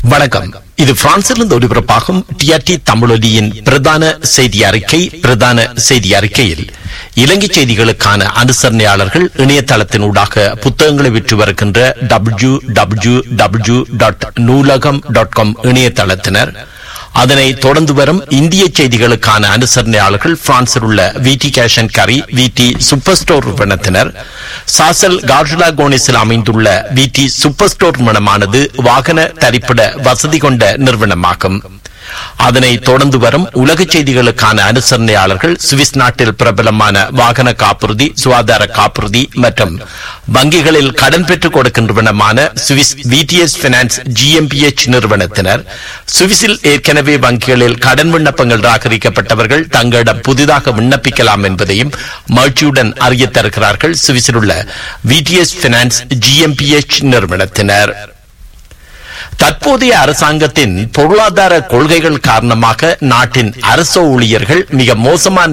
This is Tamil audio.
வணக்கம் இது பிரான்சிலிருந்து ஒலிபரப்பாகும் டிஆர்டி தமிழொலியின் பிரதான செய்தி அறிக்கை பிரதான செய்தி அறிக்கையில் இலங்கை செய்திகளுக்கான அனுசரணையாளர்கள் இணையதளத்தினூடாக புத்தகங்களை விற்று வருகின்ற W W W dot Noolaham dot com இணையதளத்தினர் அதனை தொடர்ந்து வரும் இந்திய செய்திகளுக்கான அனுசரணையாளர்கள் பிரான்சில் உள்ள விடி கேஷ் அண்ட் கரி விடி சூப்பர் ஸ்டோர் நிறுவனத்தினர் சாசல் கார்ஜுலா கோனிஸில் அமைந்துள்ள விடி சூப்பர் ஸ்டோர் நிறுவனமானது வாகன தரிப்பிட வசதி கொண்ட நிறுவனமாகும் அதனை தொடர்ந்து வரும் உலக செய்திகளுக்கான அனுசரணையாளர்கள் சுவிஸ் நாட்டில் பிரபலமான வாகன காப்புறுதி சுகாதார காப்புறுதி மற்றும் வங்கிகளில் கடன் பெற்றுக் கொடுக்கின்றவனமான சுவிஸ் விடிஎஸ் பினான்ஸ் ஜிஎம்பிஎச் நிறுவனத்தினர் சுவிஸில் ஏற்கனவே வங்கிகளில் கடன் விண்ணப்பங்கள் ராகரிக்கப்பட்டவர்கள் தங்களிடம் புதிதாக விண்ணப்பிக்கலாம் என்பதையும் மகிழ்ச்சியுடன் அறிய தருகிறார்கள் சுவிஸில் உள்ள விடிஎஸ் பினான்ஸ் ஜிஎம்பிஎச் நிறுவனத்தினர் தற்போதைய அரசாங்கத்தின் பொருளாதார கொள்கைகள் காரணமாக நாட்டின் அரசு ஊழியர்கள் மிக மோசமான